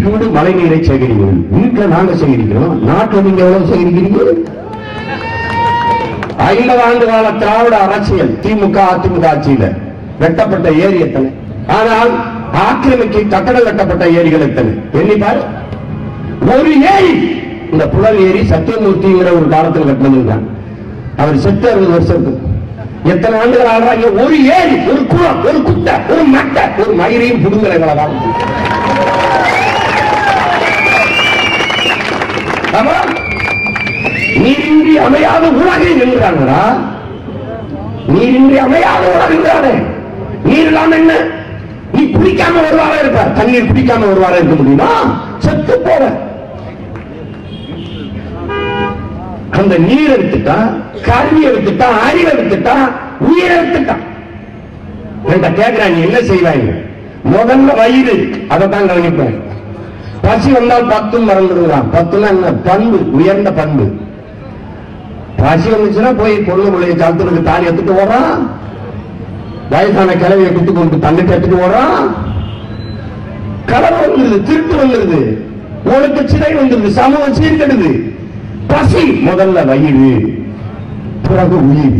வீட்டுக்கு வீடு மழை நீரை சேகரிக்கணும் வீட்டுல நாங்க சேகரிக்கிறோம் நாட்டுல நீங்க எவ்வளவு சேகரிக்கிறீங்க ஐம்பது ஆண்டு கால திராவிட அரசியல் திமுக அதிமுக ஆட்சியில வெட்டப்பட்ட ஏரி எத்தனை ஆனால் ஆக்கிரமிக்கு கட்டடம் கட்டப்பட்ட ஏரிகள் எத்தனை எண்ணி பாரு ஒரு ஏரி இந்த புழல் ஏரி சத்தியமூர்த்திங்கிற ஒரு காலத்தில் கட்டினதுதான் அவர் செத்து அறுபது வருஷத்துக்கு எத்தனை ஆண்டுகள் ஆடுறாங்க ஒரு ஏரி ஒரு குளம் ஒரு குட்டை ஒரு மட்டை ஒரு மயிரையும் புடுங்குறங்களா ஆமா நீரின்றி அமையாத உலகை நின்றாங்களா நீரின்றி அமையாத உலகிறானே நீர் இல்லாம என்ன நீ குடிக்காம ஒரு வாரம் இருப்ப தண்ணீர் குடிக்காம ஒரு வாரம் இருக்க முடியுமா செத்து போற அந்த நீர் எடுத்துட்டா கல்வி எடுத்துட்டா அறிவு எடுத்துட்டா உயிர் எடுத்துட்டான் என்கிட்ட கேட்கிறான் நீ என்ன செய்வாங்க முதல்ல வயிறு அதை தான் கவனிப்பேன் பசி வந்தால் பத்தும் மறந்துடுறான் பத்துனா என்ன பண்பு உயர்ந்த பண்பு பசி வந்துச்சுன்னா போய் பொண்ணு பிள்ளைய கழுத்துறதுக்கு தாலி எடுத்துட்டு ஓடுறான் வயசான கிழவியை குத்து கொண்டு தண்ணிட்டு எடுத்துட்டு ஓடுறான் கலர் வந்துருது திருட்டு வந்துருது ஒழுக்க சிறை வந்துருது சமூகம் சீர்கெடுது பசி முதல்ல வயிறு பிறகு உயிர்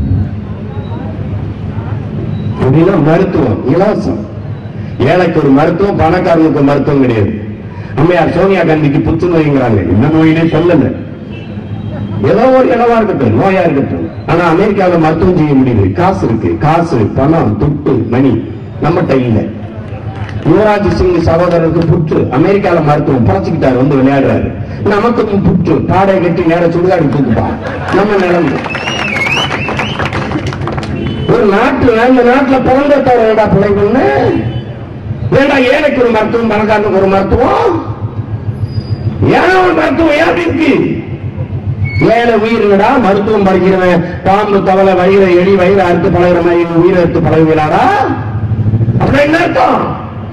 அப்படின்னா மருத்துவம் இலவசம் ஏழைக்கு ஒரு மருத்துவம் பணக்காரனுக்கு ஒரு மருத்துவம் கிடையாது அம்மையார் சோனியா காந்திக்கு புற்றுநோய்ங்கிறாங்க இந்த நோயிலே சொல்லல ஏதோ ஒரு இடமா இருக்கட்டும் நோயா இருக்கட்டும் ஆனா அமெரிக்காவில மருத்துவம் செய்ய முடியுது காசு இருக்கு காசு பணம் துட்டு மணி நம்மகிட்ட இல்ல யுவராஜ் சிங் சகோதரருக்கு புற்று அமெரிக்கால மருத்துவம் பழச்சுக்கிட்டாரு வந்து விளையாடுறாரு நமக்கு புற்று பாடை கட்டி நேர சுடுகாடு தூக்குப்பான் நம்ம நிலைமை ஒரு நாட்டுல இந்த நாட்டுல பிறந்த தவிர வேண்டா பிள்ளைங்கன்னு வேண்டா ஏழைக்கு ஒரு மருத்துவம் பணக்காரனுக்கு ஒரு மருத்துவம் ஏன் ஒரு மருத்துவம் ஏன் அப்படி இருக்கு ஏழை உயிரினடா மருத்துவம் படிக்கிறவன் பாம்பு தவளை வயிறை எலி வயிறு அறுத்து பழகிற மாதிரி உயிரை அறுத்து பழகுகிறாரா அப்படி என்ன அர்த்தம்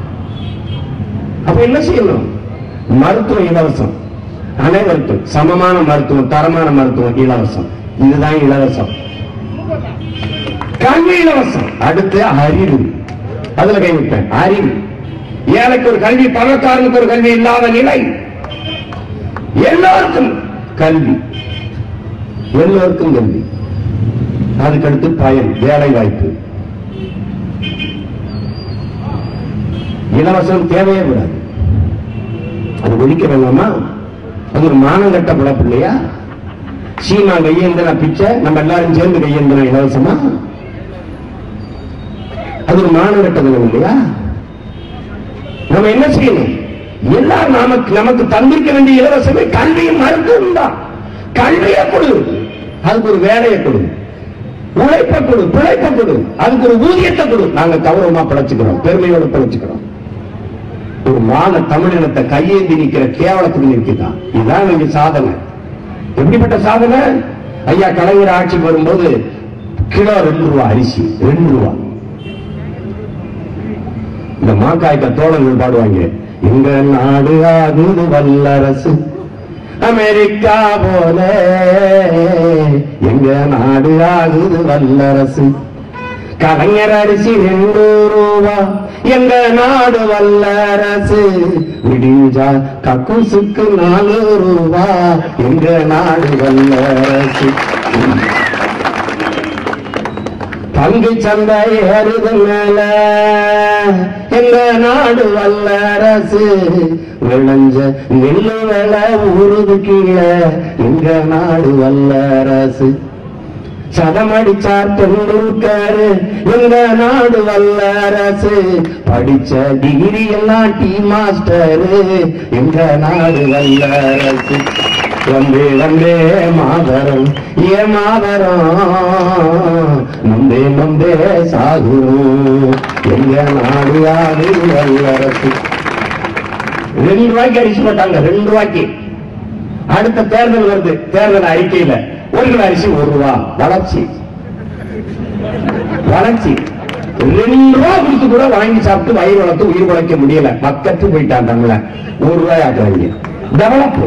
அப்ப என்ன செய்யணும் மருத்துவம் இலவசம் அனைவருக்கும் சமமான மருத்துவம் தரமான மருத்துவம் இலவசம் இதுதான் இலவசம் கல்வி இலவசம் அடுத்து அறிவு அதுல கை வைப்பேன் அறிவு ஏழைக்கு ஒரு கல்வி பணக்காரனுக்கு ஒரு கல்வி இல்லாத நிலை எல்லாருக்கும் கல்வி எல்லோருக்கும் கல்வி அதுக்கடுத்து பயன் வேலை வாய்ப்பு இலவசம் தேவையே கூடாது அது ஒழிக்க வேண்டாமா அது ஒரு மானம் கட்ட பிழப்பு இல்லையா சீமா கையேந்திரா பிச்சை நம்ம எல்லாரும் சேர்ந்து கையேந்திரா இலவசமா அது ஒரு மானம் கட்டது இல்லையா நம்ம என்ன செய்யணும் எல்லாம் நமக்கு நமக்கு தந்திருக்க வேண்டிய இலவசமே கல்வியும் மருத்துவம் தான் கல்வியை கொடு அதுக்கு ஒரு வேலையை கொடு உழைப்பை கொடு பிழைப்பை கொடு அதுக்கு ஒரு ஊதியத்தை கொடு நாங்க கௌரவமா பிழைச்சுக்கிறோம் பெருமையோட பிழைச்சுக்கிறோம் ஒரு மான தமிழினத்தை கையேந்தி நிக்கிற கேவலத்துக்கு நிற்கிறான் இதுதான் நீங்க சாதனை எப்படிப்பட்ட சாதனை ஐயா கலைஞர் ஆட்சிக்கு வரும்போது கிலோ ரெண்டு ரூபா அரிசி ரெண்டு ரூபா இந்த மாக்காய்க்க தோழர்கள் பாடுவாங்க எங்க நாடு ஆகுது வல்லரசு அமெரிக்கா போல எங்க நாடு ஆகுது வல்லரசு கலைஞர் அரிசி ரெண்டு ரூபா எங்க நாடு வல்லரசு விடிஞ்சா கக்கூசுக்கு நாலு ரூபா எங்க நாடு வல்லரசு பங்கு சந்தை ஏறுது மேல எங்க நாடு வல்லரசு விளைஞ்ச நெல்லு வேலை ஊறுது கீழே எங்க நாடு வல்லரசு சதமடிச்சார் தெண்டுல்கர் எங்க நாடு வல்லரசு படிச்ச டிகிரி எல்லாம் டீ மாஸ்டர் எங்க நாடு வல்லரசு வந்தே வந்தே மாதரம் ஏ மாதரம் நம்பே நம்பே சாகுறோம் எங்க நாடு ஆடு வல்லரசு ரெண்டு ரூபாய்க்கு அரிசி போட்டாங்க ரெண்டு ரூபாய்க்கு அடுத்த தேர்தல் வருது தேர்தல் அறிக்கையில ஒரு கிலோ அரிசி ஒரு ரூபா வளர்ச்சி வளர்ச்சி ரெண்டு ரூபா கொடுத்து கூட வாங்கி சாப்பிட்டு வயிறு வளர்த்து உயிர் உழைக்க முடியல பக்கத்து போயிட்டான் தமிழ ஒரு ரூபாய் ஆக்குறாங்க டெவலப்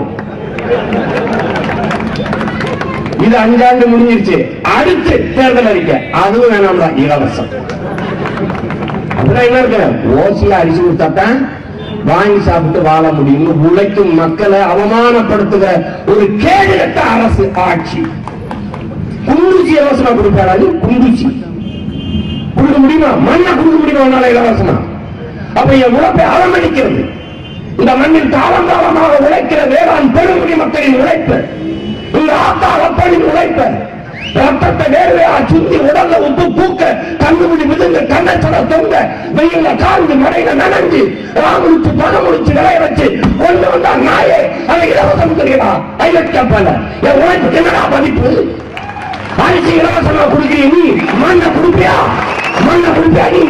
இது அஞ்சாண்டு முடிஞ்சிருச்சு அடுத்து தேர்தல் அறிக்கை அதுவும் வேணாம்டா இலவசம் அப்படின்னா என்ன இருக்கு ஓசில அரிசி கொடுத்தாத்தான் வாங்கி சாப்பிட்டு வாழ முடியும்னு உழைக்கும் மக்களை அவமானப்படுத்துகிற ஒரு கேடுகட்ட அரசு ஆட்சி குண்டூசி இலவசமா கொடுப்பாரு குண்டூசி கொடுக்க முடியுமா மண்ணை கொடுக்க முடியுமா உன்னால இலவசமா அப்ப என் உழைப்பை அவமதிக்கிறது இந்த மண்ணில் காலம் காலமாக உழைக்கிற வேளாண் பெருங்குடி மக்களின் உழைப்பு இந்த ஆத்தா அப்பனின் உழைப்பு ரத்தத்தை வேர்வையா சுத்தி உடல்ல உப்பு பூக்க கண்ணுமுடி மிதுங்க கண்ணச்சட தொங்க வெயில காஞ்சு மழையில நனைஞ்சு ராமுடிச்சு பணம் முடிச்சு விளைய வச்சு கொண்டு வந்தா நாயே அதை இலவசம் தெரியுமா பைலட் கேப்பால என் உழைப்புக்கு என்னடா மதிப்பு அரிசி இலவசமா கொடுக்கிறீ நீ மண்ணை கொடுப்பியா மண்ணை கொடுப்பியா நீ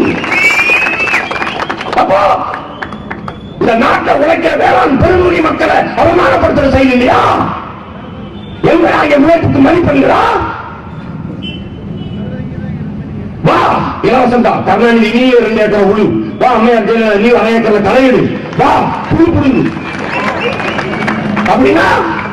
அப்போ இந்த நாட்டை உழைக்கிற வேளாண் பெருங்குடி மக்களை அவமானப்படுத்துற செயல் இல்லையா எங்க என் உழைப்புக்கு மதிப்பெண்களா வா இலவசம் தான் கருணாநிதி நீ ரெண்டு ஏக்கர் உழு வா அம்மையார் ஜெயலலிதா நீ அரை ஏக்கர்ல தலையிடு வா புழு புடுங்கு அப்படின்னா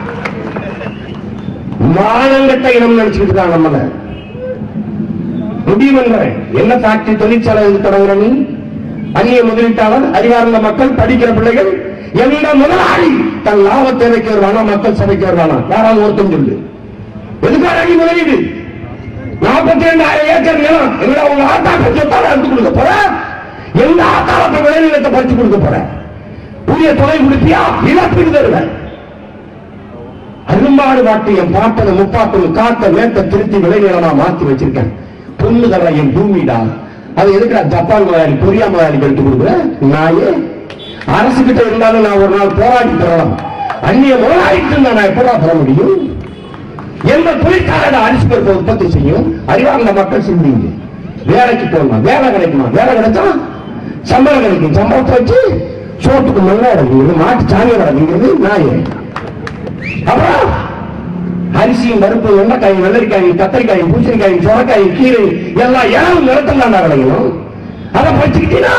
மானங்கட்ட இனம் நினைச்சுக்கிட்டு இருக்காங்க நம்மள முடிவுன்றேன் என்ன ஃபேக்டரி தொழிற்சாலை வந்து தொடங்குற நீ அந்நிய முதலீட்டாளர் அறிவார்ந்த மக்கள் படிக்கிற பிள்ளைகள் எந்த முதலாளி தன் லாப தேவைக்கு வருவானா மக்கள் சபைக்கு வருவானா யாராவது ஒருத்தன் சொல்லு எதுக்காக நீ முதலீடு நாற்பத்தி ரெண்டாயிரம் ஏக்கர் நிலம் எங்கடா உங்க ஆத்தாக்க சொத்தால எடுத்து கொடுக்க போற எந்த ஆத்தாளத்தை விளைநிலத்தை பறிச்சு கொடுக்க போற புதிய தொகை கொடுப்பியா இழப்பீடு தருவேன் அரும்பாடு பாட்டு என் பாட்டனை முப்பாட்டனை காட்ட மேட்ட திருத்தி விளைநிலமா மாத்தி வச்சிருக்கேன் பொண்ணு தர என் பூமிடா அது எதுக்குடா ஜப்பான் முதலாளி கொரியா முதலாளி எடுத்து கொடுக்குற நாயே அரசு கிட்ட இருந்தாலும் நான் ஒரு நாள் போராடி பெறலாம் அந்நிய முதலாளிட்டு இருந்தா நான் எப்படா பெற முடியும் எந்த தொழிற்சாலையில அரிசி பருப்பு உற்பத்தி செய்யும் அறிவார்ந்த மக்கள் சிந்திங்க வேலைக்கு போகணும் வேலை கிடைக்குமா வேலை கிடைச்சா சம்பளம் கிடைக்கும் சம்பளத்தை வச்சு சோத்துக்கு மண்ணா இறங்குறது மாட்டு சாணியோட இறங்குறது நாயே அப்புறம் அரிசியும் பருப்பு வெண்டைக்காயும் வெள்ளரிக்காயும் கத்திரிக்காயும் பூசணிக்காயும் சுரக்காயும் கீரை எல்லாம் ஏழு நிலத்தில் தான் விளையணும் அதை படிச்சுக்கிட்டீங்கன்னா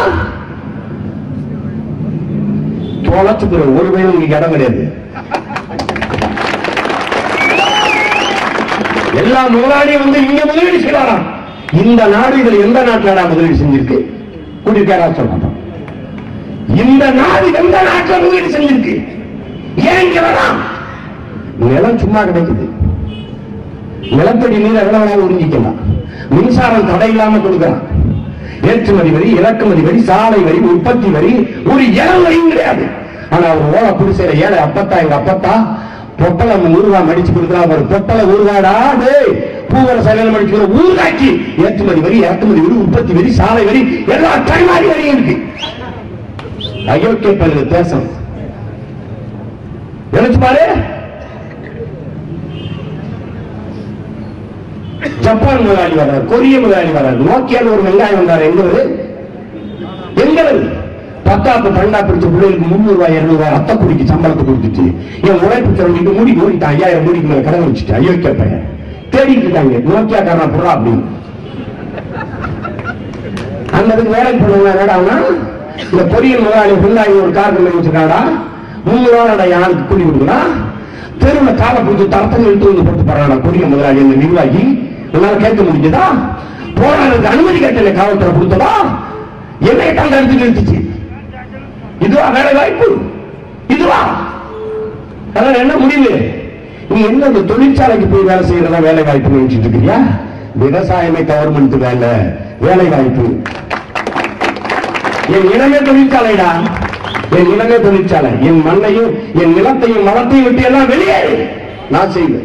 தொலைச்சுக்கிற ஒரு வேலை உங்களுக்கு இடம் கிடையாது எல்லா முதலாளியும் வந்து இங்க முதலீடு செய்யறாராம் இந்த நாடு இதுல எந்த நாட்டுல முதலீடு செஞ்சிருக்கு குடிக்காரா சொல்றான் இந்த நாடு எந்த நாட்டுல முதலீடு செஞ்சிருக்கு ஏன் இங்க வேணாம் நிலம் சும்மா கிடைக்குது நிலத்தடி நீர் எவ்வளவு வேணாலும் உறிஞ்சிக்கலாம் மின்சாரம் தடை இல்லாம கொடுக்கலாம் ஏற்றுமதி வரி இறக்குமதி வரி சாலை வரி உற்பத்தி வரி ஒரு இடம் வரியும் கிடையாது ஆனா ஒரு ஓலை குடிசையில ஏழை அப்பத்தா எங்க அப்பத்தா பொட்டலம் ஊறுகா மடிச்சு கொடுக்குறா ஒரு பொட்டல ஊறுகாடா டேய் பூவர சலையில மடிச்சு ஊறுகாக்கி ஏற்றுமதி வரி இறக்குமதி வரி உற்பத்தி வரி சாலை வரி எல்லா கைமாறி வரியும் இருக்கு அயோக்கிய பல்லு தேசம் நினைச்சு பாரு ஜப்பான் முதலாளி வர்றார் கொரிய முதலாளி வர்றார் நோக்கியால ஒரு வெங்காயம் வந்தார் எங்க வருது எங்க வருது பத்தாப்பு பன்னெண்டா பிடிச்ச பிள்ளைகளுக்கு முந்நூறு ரூபாய் இருநூறு ரூபாய் ரத்த குடிக்கு சம்பளத்தை கொடுத்துட்டு என் உழைப்பு சொல்லிட்டு மூடி மூடிட்டான் ஐயாயிரம் மூடிக்கு மேல கடன் வச்சுட்டு அயோக்கிய பையன் தேடிட்டு இருக்காங்க நோக்கியா காரனா புறா அப்படின்னு அந்த இதுக்கு வேலைக்கு போனவங்க என்னடான்னா இந்த பொரியல் முதலாளி பிள்ளாயி ஒரு கார் கம்பெனி வச்சிருக்காடா முந்நூறு ரூபாய் யாருக்கு கூலி கொடுக்குறான் தெருவில் காலை பிடிச்சி தரத்தங்க இழுத்து வந்து போட்டு போறாடா கொரிய முதலாளி அந்த நிர்வாகி என்னால கேட்க முடிஞ்சதா போராடுறதுக்கு அனுமதி கேட்டல காவல்துறை கொடுத்ததா என்னை கண்ட எடுத்து நிறுத்துச்சு இதுவா வேலை வாய்ப்பு இதுவா அதான் என்ன முடிவு நீ என்ன இந்த தொழிற்சாலைக்கு போய் வேலை செய்யறதா வேலை வாய்ப்பு நினைச்சிட்டு இருக்கிறியா விவசாயமே கவர்மெண்ட் வேலை வேலை வாய்ப்பு என் இனமே தொழிற்சாலைடா என் இனமே தொழிற்சாலை என் மண்ணையும் என் நிலத்தையும் மலத்தையும் விட்டு எல்லாம் வெளியேறு நான் செய்வேன்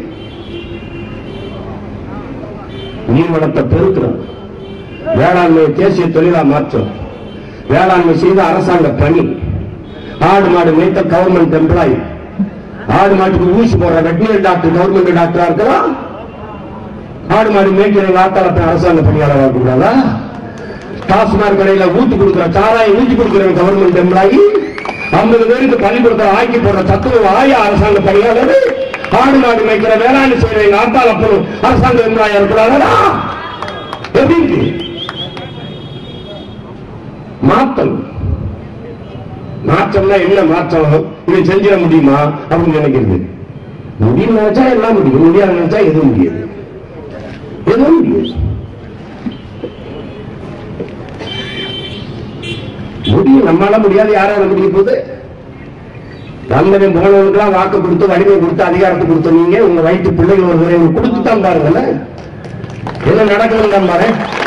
நீர்வளத்தை பெருக்கிறோம் வேளாண்மை தேசிய தொழிலா மாற்றம் வேளாண்மை செய்த அரசாங்க பணி ஆடு மாடு மேய்த்த கவர்மெண்ட் எம்ப்ளாயி ஆடு மாட்டுக்கு ஊசி போடுற வெட்டினரி டாக்டர் கவர்மெண்ட் டாக்டரா இருக்கலாம் ஆடு மாடு மேய்க்கிற வார்த்தாளத்தை அரசாங்க பணியாளராக இருக்கக்கூடாதா டாஸ்மாக் கடையில ஊத்தி கொடுக்கிற சாராயம் ஊத்தி கொடுக்கிற கவர்மெண்ட் எம்ப்ளாயி ஐம்பது பேருக்கு பள்ளிக்கூடத்தை ஆக்கி போடுற தத்துவ ஆய அரசாங்க பணியாளர் ஆடு மாடு மேய்க்கிற வேளாண் செய்யற எங்க ஆத்தாள் அப்பனும் அரசாங்க எம்ப்ளாயா இருக்கிறாரா எப்படி இருக்கு மாற்றம் மாற்றம்னா என்ன மாற்றம் இதை செஞ்சிட முடியுமா அப்படின்னு நினைக்கிறது முடியும் நினைச்சா எல்லாம் முடியும் முடியாது நினைச்சா எதுவும் முடியாது எதுவும் முடியாது முடியும் நம்மளால முடியாது யாரால முடிய போகுது வந்தவன் போனவனுக்குலாம் வாக்கு கொடுத்து வலிமை கொடுத்து அதிகாரத்தை கொடுத்த நீங்க உங்க வயிற்று பிள்ளைகள் ஒரு முறை கொடுத்து தான் பாருங்களேன் என்ன நடக்கணும் தான் பாரு